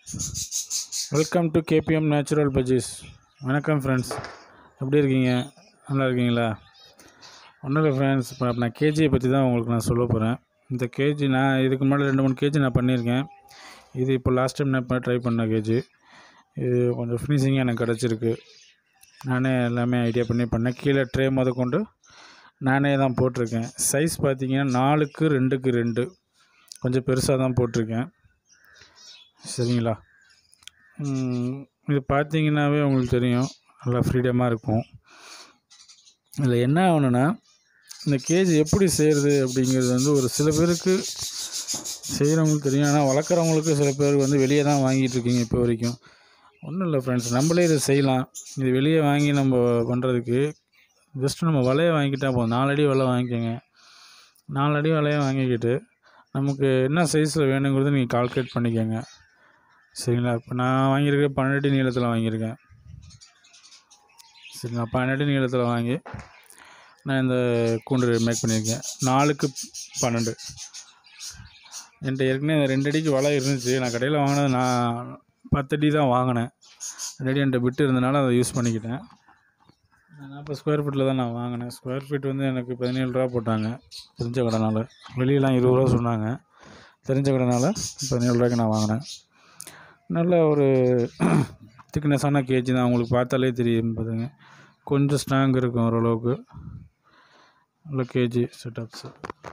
welcome to KPM natural bajjis வணக்கம் friends எப்படி இருக்கீங்க நல்லா இருக்கீங்களா ஒன்றும் இல்லை ஃப்ரெண்ட்ஸ் இப்போ நான் கேஜியை பற்றி தான் உங்களுக்கு நான் சொல்ல போகிறேன் இந்த கேஜி நான் இதுக்கு முன்னாடி ரெண்டு மூணு கேஜி நான் பண்ணியிருக்கேன் இது இப்போ லாஸ்ட் டைம் நான் இப்போ ட்ரை பண்ண கேஜி இது கொஞ்சம் ஃபினிஷிங்காக எனக்கு கிடச்சிருக்கு நானே எல்லாமே ஐடியா பண்ணி பண்ணேன் கீழே ட்ரே முத கொண்டு நானே தான் போட்டிருக்கேன் சைஸ் பார்த்தீங்கன்னா நாலுக்கு ரெண்டுக்கு ரெண்டு கொஞ்சம் பெருசாக தான் போட்டிருக்கேன் சரிங்களா ம், இது பார்த்தீங்கன்னாவே உங்களுக்கு தெரியும் நல்லா ஃப்ரீடமாக இருக்கும் இதில் என்ன ஆகணுன்னா இந்த கேஜ் எப்படி செய்கிறது அப்படிங்கிறது வந்து ஒரு சில பேருக்கு செய்கிறவங்களுக்கு தெரியும் ஆனால் வளர்க்குறவங்களுக்கு சில பேர் வந்து வெளியே தான் வாங்கிட்டு இருக்கீங்க இப்போ வரைக்கும் ஒன்றும் இல்லை ஃப்ரெண்ட்ஸ் நம்மளே இதை செய்யலாம் இது வெளியே வாங்கி நம்ம பண்ணுறதுக்கு ஜஸ்ட் நம்ம வலையை வாங்கிக்கிட்டால் போதும் நாலடி வலை வாங்கிக்கோங்க நாலடி வலையை வாங்கிக்கிட்டு நமக்கு என்ன சைஸில் வேணுங்கிறத நீங்கள் கால்குலேட் பண்ணிக்கோங்க சரிங்களா இப்போ நான் வாங்கியிருக்க பன்னெண்டு நீளத்தில் வாங்கியிருக்கேன் சரிங்களா பன்னெண்டு நீளத்தில் வாங்கி நான் இந்த கூண்டு மேக் பண்ணியிருக்கேன் நாலுக்கு பன்னெண்டு என்கிட்ட ஏற்கனவே இந்த ரெண்டு அடிக்கு வலை இருந்துச்சு நான் கடையில் வாங்கினது நான் பத்தடி தான் வாங்கினேன் ரெண்டு அடி என்கிட்ட விட்டு இருந்தனால அதை யூஸ் பண்ணிக்கிட்டேன் நாற்பது ஸ்கொயர் ஃபீட்டில் தான் நான் வாங்கினேன் ஸ்கொயர் ஃபீட் வந்து எனக்கு பதினேழு ரூபா போட்டாங்க தெரிஞ்ச கடைனால வெளியெலாம் இருபது ரூபா சொன்னாங்க தெரிஞ்ச கடைனால பதினேழு ரூபாய்க்கு நான் வாங்கினேன் நல்ல ஒரு திக்னஸான கேஜி தான் உங்களுக்கு பார்த்தாலே தெரியும் பார்த்துங்க கொஞ்சம் ஸ்ட்ராங் இருக்கும் ஓரளவுக்கு நல்ல கேஜி செட்டப்ஸு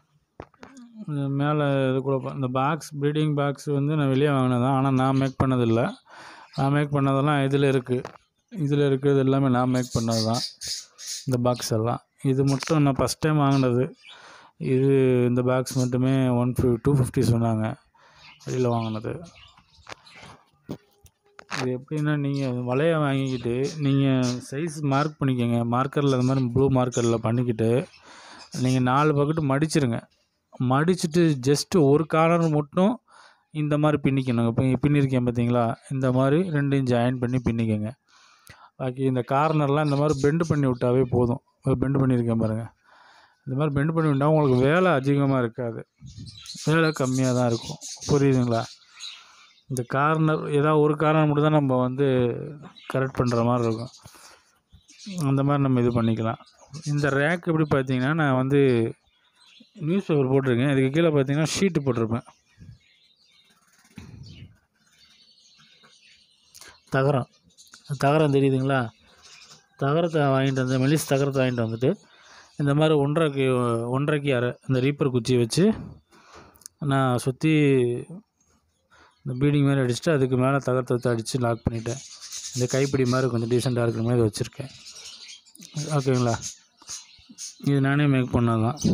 மேலே இது கூட பா- இந்த பாக்ஸ் ப்ரீடிங் பாக்ஸ் வந்து நான் வெளியே வாங்கினது தான் ஆனால் நான் மேக் பண்ணதில்லை நான் மேக் பண்ணதெல்லாம் இதில் இருக்குது இதில் இருக்கிறது எல்லாமே நான் மேக் பண்ணது தான் இந்த பாக்ஸ் எல்லாம் இது மட்டும் நான் ஃபஸ்ட் டைம் வாங்கினது இது இந்த பாக்ஸ் மட்டுமே ஒன் ஃபிஃப் டூ ஃபிஃப்டி சொன்னாங்க வெளியில் வாங்கினது இது எப்படின்னா நீங்கள் வலையை வாங்கிக்கிட்டு நீங்கள் சைஸ் மார்க் பண்ணிக்கோங்க மார்க்கரில் அந்த மாதிரி ப்ளூ மார்க்கரில் பண்ணிக்கிட்டு நீங்கள் நாலு பக்கெட்டு மடிச்சிருங்க மடிச்சிட்டு ஜஸ்ட்டு ஒரு கார்னர் மட்டும் இந்த மாதிரி பின்னிக்கணுங்க இப்போ பின்னிருக்கேன் பார்த்தீங்களா இந்த மாதிரி ரெண்டையும் ஜாயின் பண்ணி பின்னிக்கோங்க பாக்கி இந்த கார்னர்லாம் இந்த மாதிரி பெண்டு பண்ணி விட்டாவே போதும் பெண்டு பண்ணியிருக்கேன் பாருங்கள் இந்த மாதிரி பெண்டு பண்ணி விட்டால் உங்களுக்கு வேலை அதிகமாக இருக்காது வேலை கம்மியாக தான் இருக்கும் புரியுதுங்களா இந்த கார்னர் ஏதாவது ஒரு கார்னர் மட்டும் தான் நம்ம வந்து கரெக்ட் பண்ணுற மாதிரி இருக்கும் அந்த மாதிரி நம்ம இது பண்ணிக்கலாம் இந்த ரேக் எப்படி பார்த்தீங்கன்னா நான் வந்து நியூஸ் பேப்பர் போட்டிருக்கேன் இதுக்கு கீழே பார்த்தீங்கன்னா ஷீட்டு போட்டிருப்பேன் தகரம் தகரம் தெரியுதுங்களா தகரத்தை வாங்கிட்டு வந்து மெலிஸ் தகரத்தை வாங்கிட்டு வந்துட்டு இந்த மாதிரி ஒன்றரைக்கு ஒன்றரைக்கு அரை இந்த ரீப்பர் குச்சி வச்சு நான் சுற்றி இந்த பீடிங் மாதிரி அடிச்சுட்டு அதுக்கு மேலே தகரத்தை அடித்து லாக் பண்ணிட்டேன் இந்த கைப்பிடி மாதிரி கொஞ்சம் டீசெண்டாக இருக்கிற மாதிரி வச்சுருக்கேன் ஓகேங்களா இது நானே மேக் பண்ணது தான்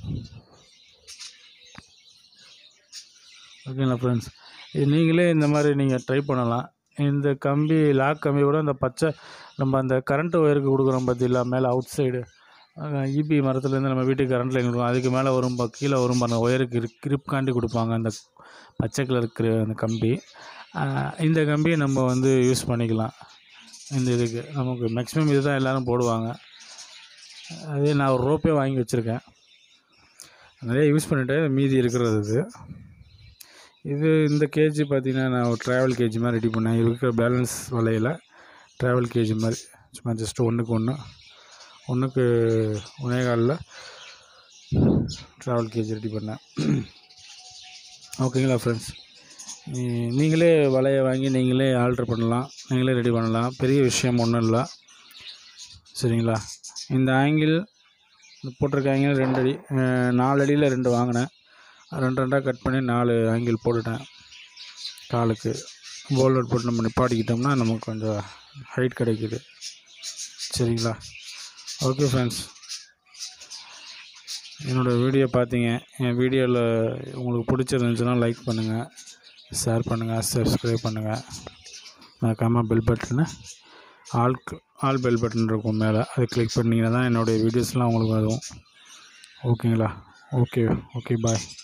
ஓகேங்களா ஃப்ரெண்ட்ஸ் இது நீங்களே இந்த மாதிரி நீங்கள் ட்ரை பண்ணலாம் இந்த கம்பி லாக் கம்பி கூட அந்த பச்சை நம்ம அந்த கரண்ட் ஒயருக்கு கொடுக்குறோம் பார்த்தீங்களா மேலே அவுட் சைடு இபி மரத்துலேருந்து நம்ம வீட்டுக்கு கரண்ட் லைன் கொடுக்கும் அதுக்கு மேலே வரும் பா- கீழே வரும் பாருங்க ஒயருக்கு கிரிப் காண்டி கொடுப்பாங்க அந்த பச்சை கலர் இருக்கிற அந்த கம்பி ஆஹ் இந்த கம்பியை நம்ம வந்து யூஸ் பண்ணிக்கலாம் இந்த இதுக்கு நமக்கு மேக்ஸிமம் இது தான் எல்லோரும் போடுவாங்க அதே நான் ஒரு ரோப்பே வாங்கி வச்சுருக்கேன் நிறைய யூஸ் பண்ணிவிட்டு மீதி இருக்கிறது இது இது இந்த கேஜி பார்த்தீங்கன்னா நான் ஒரு ட்ராவல் கேஜி மாதிரி ரெடி பண்ணேன் இருக்கிற பேலன்ஸ் வலையில் ட்ராவல் கேஜி மாதிரி சும்மா ஜஸ்ட் ஒன்றுக்கு ஒன்று ஒன்றுக்கு ஒன்றே காலில் ட்ராவல் கேஜி ரெடி பண்ணேன் ஓகேங்களா ஃப்ரெண்ட்ஸ் நீங்களே வலையை வாங்கி நீங்களே ஆல்ட்ரு பண்ணலாம் நீங்களே ரெடி பண்ணலாம் பெரிய விஷயம் ஒன்றும் இல்லை சரிங்களா இந்த ஆங்கிள் போட்டிருக்க ஆங்கிள் ரெண்டு அடி அஹ், நாலு அடியில் ரெண்டு வாங்கினேன் ரெண்டு ரெண்டாக கட் பண்ணி நாலு ஆங்கிள் போட்டுட்டேன் காலுக்கு போல்டர் போட்டு நம்ம நிப்பாட்டிக்கிட்டோம்னா நமக்கு கொஞ்சம் ஹைட் கிடைக்குது சரிங்களா ஓகே ஃப்ரெண்ட்ஸ் என்னோடய வீடியோ பார்த்தீங்க என் வீடியோவில் உங்களுக்கு பிடிச்சிருந்துச்சுன்னா லைக் பண்ணுங்கள் ஷேர் பண்ணுங்கள் சப்ஸ்கிரைப் பண்ணுங்கள் மறக்காமல் பெல் பட்டனை ஆல் ஆல் பெல் பட்டன் இருக்கும் மேலே அதை கிளிக் பண்ணிங்கன்னா தான் என்னுடைய வீடியோஸ்லாம் உங்களுக்கு வரும் ஓகேங்களா ஓகே ஓகே பாய்